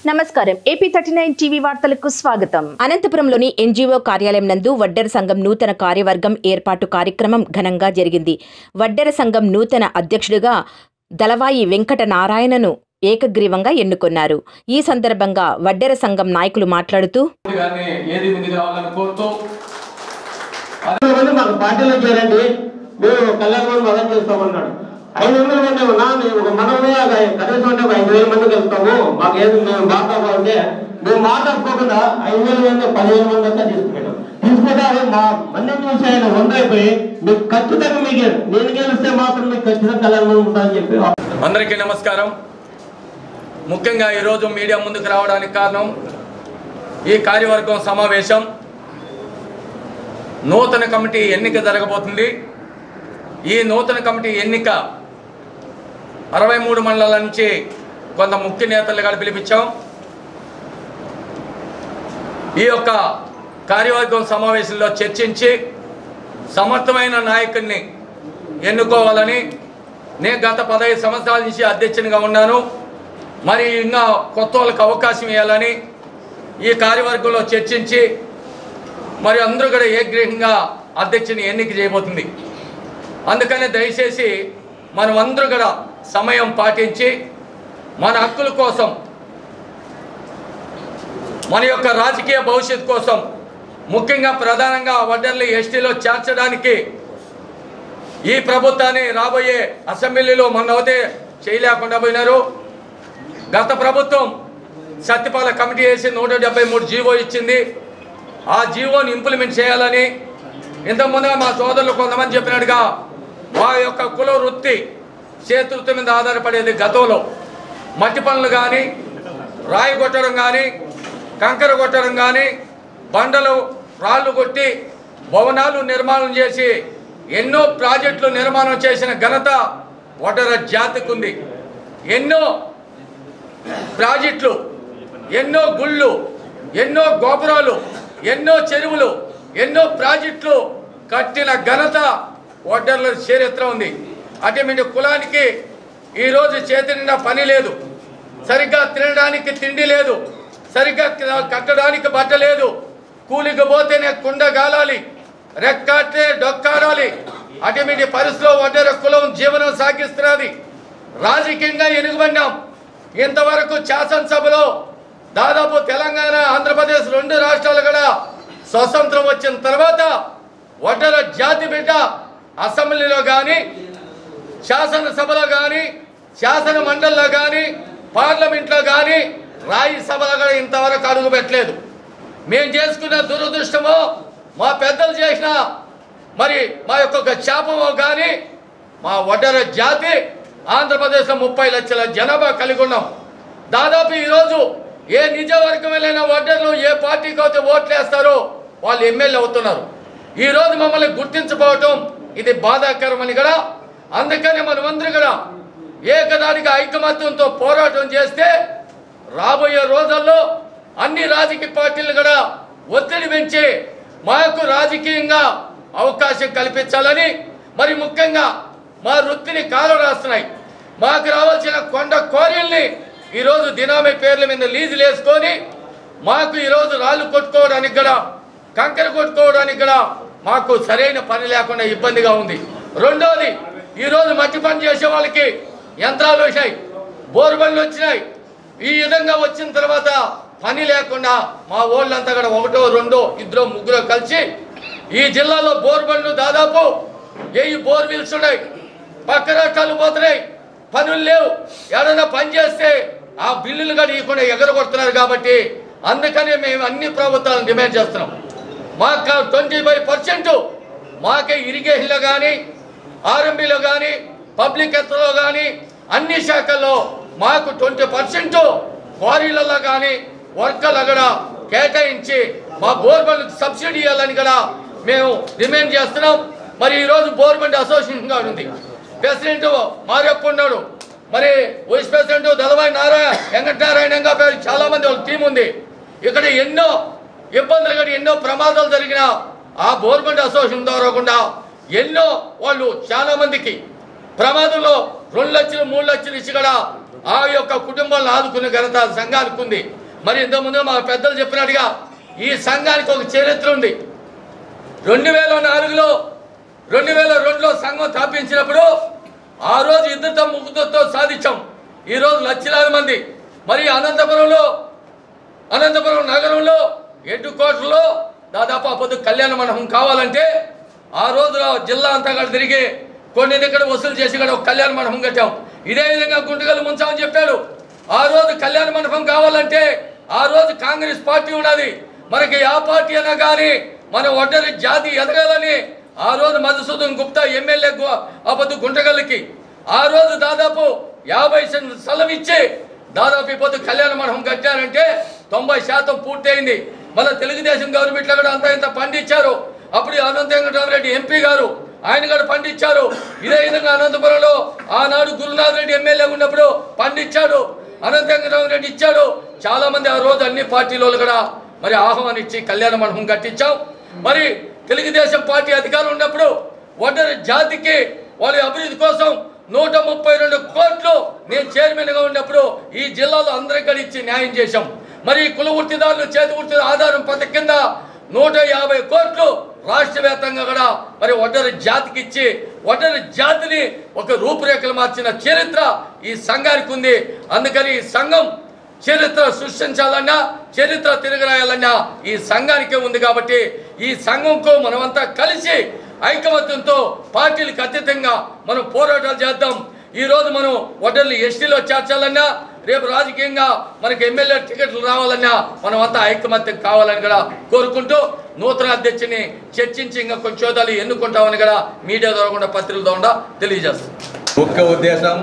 నమస్కారం AP thirty nine TV వార్తలకు స్వాగతం అనంతపురంలోని ఎన్జీఓ కార్యాలయం నందు వడ్డెర సంఘం నూతన కార్యవర్గం ఏర్పాటు కార్యక్రమం ఘనంగా జరిగింది వడ్డెర సంఘం నూతన అధ్యక్షుడిగా దళవాయి వెంకట నారాయణను ఏకగ్రీవంగా ఎన్నుకొన్నారు ఈ సందర్భంగా వడ్డెర సంఘం నాయకులు మాట్లాడుతూ కానీ ఏది ముందుకు రావాలని కోరుతూ ఐదు మంది మాకు పార్టీలో చేరండి మేము కళ్యాణ మంది మదం చేస్తామన్నాడు ఐదు వందల మంది ఉన్నా మేము ఒక మనము కనీసం అంటే ఒక ఐదు వేల మందికి వెళ్తాము మాకు ఏది మేము మాట్లాడుకోవాలంటే మేము మాట్లాడుకోకుండా ఐదు వేల మంది పదివేల మంది అంతా తీసుకున్నాం తీసుకుంటే మా మందిని చూసి ఆయన వంద అయిపోయి మీకు ఖచ్చితంగా మీకు నేను గెలిస్తే మాత్రం మీకు ఖచ్చితంగా కళ్యాణ మంది ఉంటుందని చెప్పి అందరికీ నమస్కారం ముఖ్యంగా ఈరోజు మీడియా ముందుకు రావడానికి కారణం ఈ కార్యవర్గం సమావేశం నూతన కమిటీ ఎన్నిక జరగబోతుంది ఈ నూతన కమిటీ ఎన్నిక అరవై మూడు మండలాల నుంచి కొంత ముఖ్య నేతలుగా పిలిపించాం ఈ యొక్క కార్యవర్గం సమావేశంలో చర్చించి సమర్థమైన నాయకుడిని ఎన్నుకోవాలని నేను గత పదహైదు సంవత్సరాల నుంచి అధ్యక్షునిగా ఉన్నాను మరి ఇంకా కొత్త వాళ్ళకి అవకాశం ఇవ్వాలని ఈ కార్యవర్గంలో చర్చించి మరి అందరూ కూడా ఏగ్రీహంగా అధ్యక్షుని ఎన్నిక చేయబోతుంది అందుకని దయచేసి మనం అందరూ కూడా సమయం పాటించి మన హక్కుల కోసం మన యొక్క రాజకీయ భవిష్యత్తు కోసం ముఖ్యంగా ప్రధానంగా వడ్డర్లు ఎస్టీలో చేర్చడానికి ఈ ప్రభుత్వాన్ని రాబోయే అసెంబ్లీలో మొన్నవతే చేయలేకుండా పోయినారు గత ప్రభుత్వం సత్యపాల కమిటీ వేసి నూట డెబ్బై మూడు జీవో ఇచ్చింది ఆ జీవోని ఇంప్లిమెంట్ చేయాలని ఇంతకుముందుగా మా సోదరులు కొంతమంది చెప్పినట్టుగా మా యొక్క కుల వృత్తి చేతృత్తి మీద ఆధారపడేది గతంలో మట్టి పనులు కానీ రాయి కొట్టడం కానీ కంకర కొట్టడం కానీ బండలు రాళ్ళు కొట్టి భవనాలు నిర్మాణం చేసి ఎన్నో ప్రాజెక్టులు నిర్మాణం చేసిన ఘనత ఒటర జాతికి ఉంది ఎన్నో ప్రాజెక్టులు ఎన్నో గుళ్ళు ఎన్నో గోపురాలు ఎన్నో చెరువులు ఎన్నో ప్రాజెక్టులు కట్టిన ఘనత ఒడ్డర్ల చరిత్ర ఉంది అటువంటి కులానికి ఈరోజు చేతి నిండా పని లేదు సరిగ్గా తినడానికి తిండి లేదు సరిగ్గా కట్టడానికి బట్ట లేదు కూలికి పోతేనే కుండ గాలాలి రెక్కాటే డొక్కాడాలి అటువంటి పరిస్థితిలో ఒడ్డర కులం జీవనం సాగిస్తున్నది రాజకీయంగా ఎనుగుబడినాం ఇంతవరకు శాసనసభలో దాదాపు తెలంగాణ ఆంధ్రప్రదేశ్ రెండు రాష్ట్రాలు కూడా స్వతంత్రం వచ్చిన తర్వాత ఒడ్డర జాతి బిడ్డ అసెంబ్లీలో కానీ శాసనసభలో కానీ శాసన మండలిలో కానీ పార్లమెంట్లో కానీ రాయి సభలో కూడా ఇంతవరకు అడుగు పెట్టలేదు మేము చేసుకున్న దురదృష్టమో మా పెద్దలు చేసిన మరి మా యొక్క ఒక శాపమో కానీ మా ఒడ్డర జాతి ఆంధ్రప్రదేశ్లో ముప్పై లక్షల జనాభా కలిగి ఉన్నాం దాదాపు ఈరోజు ఏ నిజవర్గమైన ఒడ్డర్లు ఏ పార్టీకి అయితే ఓట్లు వేస్తారో వాళ్ళు ఎమ్మెల్యే అవుతున్నారు ఈరోజు మమ్మల్ని గుర్తించకపోవటం ఇది బాధాకరమని కూడా అందుకని మనమందరం కూడా ఏకదానిగా ఐకమత్యంతో పోరాటం చేస్తే రాబోయే రోజుల్లో అన్ని రాజకీయ పార్టీలు కూడా ఒత్తిడి పెంచి మాకు రాజకీయంగా అవకాశం కల్పించాలని మరి ముఖ్యంగా మా వృత్తిని కాలు రాస్తున్నాయి మాకు రావాల్సిన కొండ కోరిల్ని ఈరోజు దినామీ పేర్ల మీద లీజులు వేసుకొని మాకు ఈరోజు రాళ్ళు కొట్టుకోవడానికి కూడా కంకర కొట్టుకోవడానికి కూడా మాకు సరైన పని లేకుండా ఇబ్బందిగా ఉంది రెండోది ఈరోజు మట్టి పని చేసే వాళ్ళకి యంత్రాలు వచ్చాయి బోర్బళ్ళు వచ్చినాయి ఈ విధంగా వచ్చిన తర్వాత పని లేకుండా మా ఊళ్ళంతా కూడా ఒకటో రెండో ఇద్దరు ముగ్గురు కలిసి ఈ జిల్లాలో బోర్బళ్ళు దాదాపు వెయ్యి బోర్వెల్స్ ఉన్నాయి పక్క రాష్ట్రాలు పోతున్నాయి పనులు లేవు ఏదైనా పని చేస్తే ఆ బిల్లులు కూడా ఇవ్వకుండా ఎగరగొడుతున్నారు కాబట్టి అందుకనే మేము అన్ని ప్రభుత్వాలను డిమాండ్ చేస్తున్నాం మాకు ట్వంటీ ఫైవ్ పర్సెంట్ మాకే ఇరిగేషన్లో కానీ ఆర్ఎంబీలో కానీ పబ్లిక్ హెల్త్లో కానీ అన్ని శాఖల్లో మాకు ట్వంటీ పర్సెంట్ క్వారీలలో కానీ వర్కర్లు కూడా కేటాయించి మా బోర్మెంట్ సబ్సిడీ ఇవ్వాలని కూడా మేము డిమాండ్ చేస్తున్నాం మరి ఈరోజు బోర్మెంట్ అసోసియేషన్ గా ఉంది ప్రెసిడెంట్ మారెప్ప ఉన్నాడు మరి వైస్ ప్రెసిడెంట్ దళవాయి నారాయణ వెంకటనారాయణంగా పేరు చాలా మంది వాళ్ళ టీం ఉంది ఇక్కడ ఎన్నో ఇబ్బందులు కానీ ఎన్నో ప్రమాదాలు జరిగిన ఆ గవర్నమెంట్ అసోసియేషన్ ద్వారా కూడా ఎన్నో వాళ్ళు చాలా మందికి ప్రమాదంలో రెండు లక్షలు మూడు లక్షలు ఇచ్చి కూడా ఆ యొక్క కుటుంబాలను ఆదుకునే ఘనత ఆ సంఘానికి ఉంది మరి ఇంతకుముందు మా పెద్దలు చెప్పినట్టుగా ఈ సంఘానికి ఒక చరిత్ర ఉంది రెండు వేల నాలుగులో రెండు వేల రెండులో సంఘం స్థాపించినప్పుడు ఆ రోజు ఇద్దరితో ముగ్గురితో సాధించాం ఈ రోజు లక్షలాది మంది మరి అనంతపురంలో అనంతపురం నగరంలో ఎడ్డు కోటలో దాదాపు ఆ పొద్దు కళ్యాణ మండపం కావాలంటే ఆ రోజులో జిల్లా అంతా కూడా తిరిగి కొన్ని దగ్గర వసూలు చేసి కూడా ఒక కళ్యాణ మండపం కట్టాం ఇదే విధంగా గుంటగల్లు ముంచామని చెప్పాడు ఆ రోజు కళ్యాణ మండపం కావాలంటే ఆ రోజు కాంగ్రెస్ పార్టీ ఉన్నది మనకి ఆ పార్టీ అయినా కానీ మన ఒడ్డరి జాతి ఎదగాలని ఆ రోజు మధుసూదన్ గుప్తా ఎమ్మెల్యే ఆ పొద్దు గుంటగల్లుకి ఆ రోజు దాదాపు యాభై సెంట్లు స్థలం ఇచ్చి దాదాపు ఇప్పుడు కళ్యాణ మండపం కట్టారంటే తొంభై శాతం పూర్తయింది మళ్ళీ తెలుగుదేశం గవర్నమెంట్లో కూడా అంత ఇంత పండించారు అప్పుడు అనంత వెంకటరామరెడ్డి ఎంపీ గారు ఆయన కూడా పండించారు ఇదే విధంగా అనంతపురంలో ఆనాడు గురునాథ్ రెడ్డి ఎమ్మెల్యే ఉన్నప్పుడు పండించాడు అనంత వెంకటరామరెడ్డి ఇచ్చాడు చాలా మంది ఆ రోజు అన్ని పార్టీలో కూడా మరి ఆహ్వానించి కళ్యాణ మండపం కట్టించాం మరి తెలుగుదేశం పార్టీ అధికారం ఉన్నప్పుడు ఒడ్డరి జాతికి వాళ్ళ అభివృద్ధి కోసం నూట ముప్పై రెండు కోట్లు నేను చైర్మన్ గా ఉన్నప్పుడు ఈ జిల్లాలో అందరికి కూడా ఇచ్చి న్యాయం చేశాం మరి ఈ కుల వృత్తిదారులు చేతి వృత్తి ఆధారం పథకం కింద నూట యాభై కోట్లు రాష్ట్ర వ్యాప్తంగా కూడా మరి ఒడ్డరి జాతికి ఇచ్చి ఒడ్డరి జాతిని ఒక రూపురేఖలు మార్చిన చరిత్ర ఈ సంఘానికి ఉంది అందుకని ఈ సంఘం చరిత్ర సృష్టించాలన్నా చరిత్ర తిరగరాయాలన్నా ఈ సంఘానికే ఉంది కాబట్టి ఈ సంఘంకు మనమంతా కలిసి ఐకమత్యంతో పార్టీలకు అతీతంగా మనం పోరాటాలు చేద్దాం ఈ రోజు మనం ఒడ్డర్లు ఎస్టీలో చేర్చాలన్నా రేపు రాజకీయంగా మనకి ఎమ్మెల్యే టికెట్లు రావాలన్నా మనం అంతా ఐకమత్యం కావాలని కూడా కోరుకుంటూ నూతన అధ్యక్షుని చర్చించి ఇంకా కొంచెం చోదాలు ఎన్నుకుంటామని కూడా మీడియా ద్వారా కూడా పత్రికల ద్వారా తెలియజేస్తాం ముఖ్య ఉద్దేశం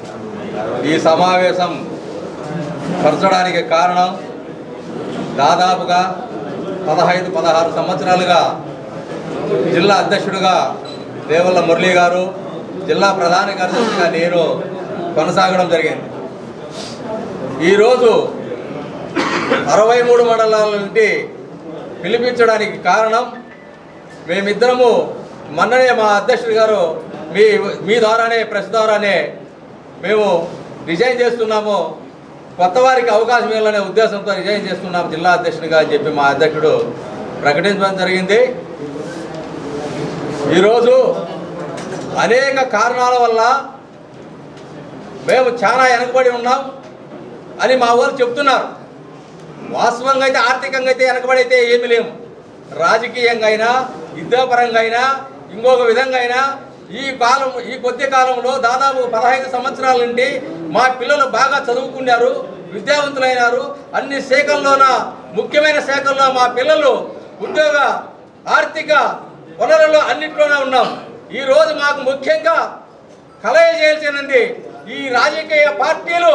ఈ సమావేశం పరచడానికి కారణం దాదాపుగా పదహైదు పదహారు సంవత్సరాలుగా జిల్లా అధ్యక్షుడిగా రేవల్ల మురళీ గారు జిల్లా ప్రధాన కార్యదర్శిగా నేను కొనసాగడం జరిగింది ఈరోజు అరవై మూడు మండలాల నుండి పిలిపించడానికి కారణం మేమిద్దరము మొన్ననే మా అధ్యక్షుడు గారు మీ మీ ద్వారానే ప్రెస్ ద్వారానే మేము రిజైన్ చేస్తున్నాము కొత్త వారికి అవకాశం ఇవ్వాలనే ఉద్దేశంతో రిజైన్ చేస్తున్నాము జిల్లా అధ్యక్షుడిగా అని చెప్పి మా అధ్యక్షుడు ప్రకటించడం జరిగింది ఈరోజు అనేక కారణాల వల్ల మేము చాలా వెనకబడి ఉన్నాం అని మా వాళ్ళు చెప్తున్నారు వాస్తవంగా అయితే ఆర్థికంగా అయితే వెనకబడి అయితే ఏమీ లేము రాజకీయంగా అయినా విద్యాపరంగా అయినా ఇంకొక విధంగా అయినా ఈ కాలం ఈ కొద్ది కాలంలో దాదాపు పదహైదు సంవత్సరాల నుండి మా పిల్లలు బాగా చదువుకున్నారు విద్యావంతులైనారు అన్ని శాఖల్లోన ముఖ్యమైన శాఖల్లో మా పిల్లలు ఉద్యోగ ఆర్థిక వనరులు అన్నింటిలోనే ఉన్నాం ఈ రోజు మాకు ముఖ్యంగా కలయ చేయాల్సినది ఈ రాజకీయ పార్టీలు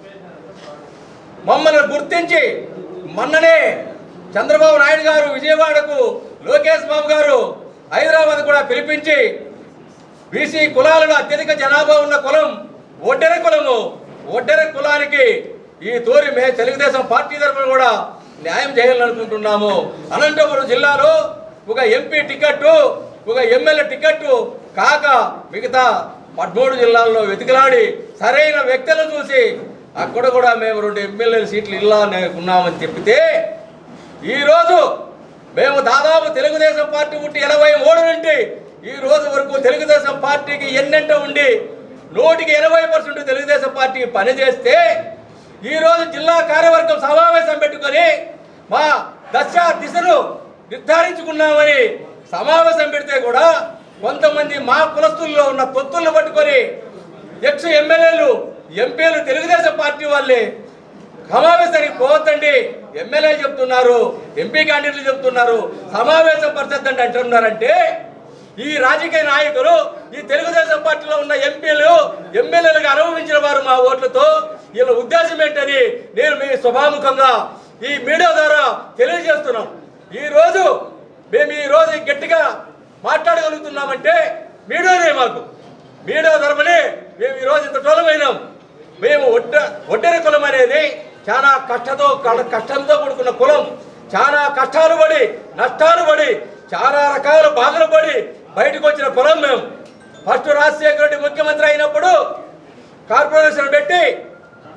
మమ్మల్ని గుర్తించి మొన్ననే చంద్రబాబు నాయుడు గారు విజయవాడకు లోకేష్ బాబు గారు హైదరాబాద్ కూడా పిలిపించి బీసీ కులాలలో అత్యధిక జనాభా ఉన్న కులం ఒడ్డెర కులము ఒడ్డెర కులానికి ఈ తోరి మే తెలుగుదేశం పార్టీ తరఫున కూడా న్యాయం చేయాలనుకుంటున్నాము అనంతపురం జిల్లాలో ఒక ఎంపీ టికెట్టు ఒక ఎమ్మెల్యే టికెట్టు కాక మిగతా పదమూడు జిల్లాల్లో వెతికిలాడి సరైన వ్యక్తులను చూసి అక్కడ కూడా మేము రెండు ఎమ్మెల్యే సీట్లు ఇల్లా ఉన్నామని చెప్పితే ఈరోజు మేము దాదాపు తెలుగుదేశం పార్టీ పుట్టి ఎనభై మూడు నుండి ఈ రోజు వరకు తెలుగుదేశం పార్టీకి ఎన్నెంట ఉండి నూటికి ఎనభై పర్సెంట్ తెలుగుదేశం పార్టీకి పనిచేస్తే ఈ రోజు జిల్లా కార్యవర్గం సమావేశం పెట్టుకొని మా దశ దిశను నిర్ధారించుకున్నామని సమావేశం పెడితే కూడా కొంతమంది మా కులస్తుల్లో ఉన్న తొత్తులను పట్టుకొని ఎక్స్ ఎమ్మెల్యేలు ఎంపీలు తెలుగుదేశం పార్టీ వాళ్ళే సమావేశానికి పోవద్దండి ఎమ్మెల్యే చెప్తున్నారు ఎంపీ క్యాండిడేట్లు చెప్తున్నారు సమావేశం పరిచద్దండి అంటున్నారంటే ఈ రాజకీయ నాయకులు ఈ తెలుగుదేశం పార్టీలో ఉన్న ఎంపీలు ఎమ్మెల్యేలకు అనుభవించిన వారు మా ఓట్లతో వీళ్ళ ఉద్దేశం ఏంటని నేను మీ స్వభాముఖంగా ఈ మీడియా ద్వారా తెలియజేస్తున్నాం ఈ రోజు మేము ఈ రోజు గట్టిగా మాట్లాడగలుగుతున్నామంటే మీడియానే మాకు మీడియా తరపునే మేము ఈ రోజు ఇంత టోలమైనాం మేము ఒడ్డ ఒడ్డెర కులం అనేది చాలా కష్టతో కల- కష్టంతో కూడుకున్న కులం చాలా కష్టాలు పడి నష్టాలు పడి చాలా రకాల బాధలు పడి బయటకు వచ్చిన కులం మేము ఫస్ట్ రాజశేఖర రెడ్డి ముఖ్యమంత్రి అయినప్పుడు కార్పొరేషన్ పెట్టి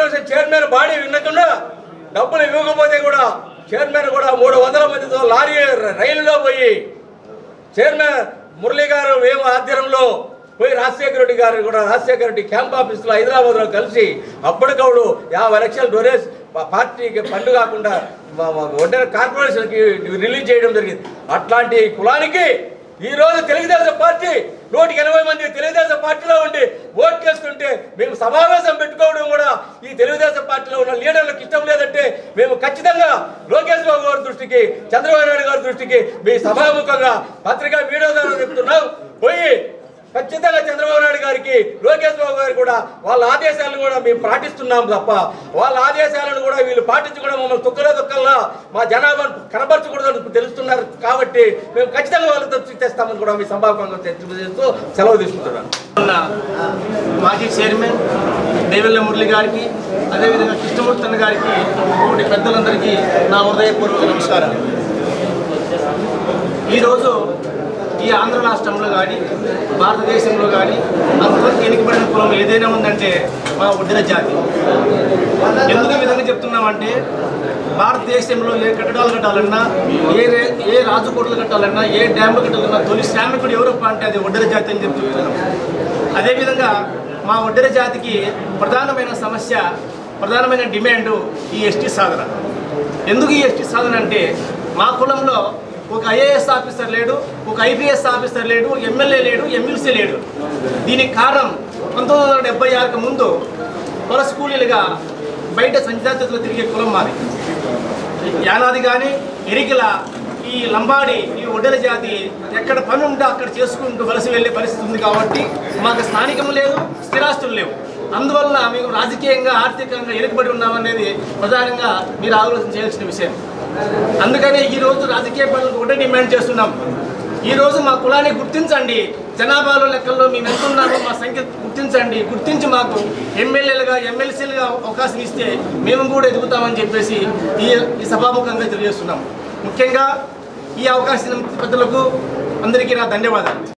కార్పొరేషన్ చైర్మన్ బాడీ వినకుండా డబ్బులు ఇవ్వకపోతే కూడా చైర్మన్ కూడా మూడు వందల మందితో లారీ రైలులో పోయి చైర్మన్ మురళి గారు మేము ఆధ్వర్యంలో పోయి రాజశేఖర రెడ్డి గారు కూడా రాజశేఖర రెడ్డి క్యాంప్ ఆఫీస్లో హైదరాబాద్లో కలిసి అప్పటికప్పుడు యాభై లక్షల డొనేస్ పార్టీకి ఫండ్ కాకుండా మా- మా ఒడ్డెర కార్పొరేషన్కి రిలీజ్ చేయడం జరిగింది అట్లాంటి కులానికి ఈ రోజు తెలుగుదేశం పార్టీ నూటికి ఎనభై మంది తెలుగుదేశం పార్టీలో ఉండి ఓట్ చేస్తుంటే మేము సమావేశం పెట్టుకోవడం కూడా ఈ తెలుగుదేశం పార్టీలో ఉన్న లీడర్లకు ఇష్టం లేదంటే మేము ఖచ్చితంగా లోకేష్ బాబు గారి దృష్టికి చంద్రబాబు నాయుడు గారి దృష్టికి మీ సభాముఖంగా పత్రికా మీడియా ద్వారా చెప్తున్నాం పోయి ఖచ్చితంగా చంద్రబాబు నాయుడు గారికి లోకేష్ బాబు గారు కూడా వాళ్ళ ఆదేశాలను కూడా మేము పాటిస్తున్నాం తప్ప వాళ్ళ ఆదేశాలను కూడా వీళ్ళు పాటించకుండా మమ్మల్ని తుక్కలో తుక్కల్లా మా జనాభాను కనబరచకూడదని తెలుస్తున్నారు కాబట్టి మేము ఖచ్చితంగా వాళ్ళతో తెస్తామని కూడా మీ సంభావంగా తెలియజేస్తూ సెలవు తీసుకుంటున్నాను ఉన్న మాజీ చైర్మన్ దేవెల్ల మురళి గారికి అదేవిధంగా కృష్ణమూర్తి అన్న గారికి ఒకటి పెద్దలందరికీ నా హృదయపూర్వక నమస్కారం ఈరోజు ఈ ఆంధ్ర రాష్ట్రంలో కానీ భారతదేశంలో కానీ అంతవరకు వెనుకబడిన కులం ఏదైనా ఉందంటే మా ఒడ్డిన జాతి ఎందుకు ఈ విధంగా చెప్తున్నామంటే భారతదేశంలో ఏ కట్టడాలు కట్టాలన్నా ఏ రే- ఏ రాజకోటలు కట్టాలన్నా ఏ డ్యాములు కట్టాలన్నా తొలి శ్రామికుడు ఎవరప్ప అంటే అది ఒడ్డెర జాతి అని చెప్తున్నాం అదేవిధంగా మా ఒడ్డెర జాతికి ప్రధానమైన సమస్య ప్రధానమైన డిమాండ్ ఈ ఎస్టీ సాధన ఎందుకు ఈ ఎస్టీ సాధన అంటే మా కులంలో ఒక ఐఏఎస్ ఆఫీసర్ లేడు ఒక ఐపీఎస్ ఆఫీసర్ లేడు ఎమ్మెల్యే లేడు ఎమ్మెల్సీ లేడు దీనికి కారణం పంతొమ్మిది వందల డెబ్బై ఆరుకు ముందు వలస కూలీలుగా బయట సంచారితులు తిరిగే కులం మాది యానాది కానీ ఎరికల ఈ లంబాడి ఈ ఒడ్డెల జాతి ఎక్కడ పని ఉంటే అక్కడ చేసుకుంటూ వలస వెళ్ళే పరిస్థితి ఉంది కాబట్టి మాకు స్థానికం లేదు స్థిరాస్తులు లేవు అందువల్ల మేము రాజకీయంగా ఆర్థికంగా వెనుకబడి ఉన్నామనేది ప్రధానంగా మీరు ఆలోచన చేయాల్సిన విషయం అందుకనే ఈ రోజు రాజకీయ పనులకు ఒకటే డిమాండ్ చేస్తున్నాం ఈ రోజు మా కులాన్ని గుర్తించండి జనాభాలో లెక్కల్లో మేము ఎంత ఉన్నామో మా సంఖ్య గుర్తించండి గుర్తించి మాకు ఎమ్మెల్యేలుగా ఎమ్మెల్సీలుగా అవకాశం ఇస్తే మేము కూడా ఎదుగుతామని చెప్పేసి ఈ ఈ సభాముఖంగా తెలియజేస్తున్నాం ముఖ్యంగా ఈ అవకాశం పెద్దలకు అందరికీ నా ధన్యవాదాలు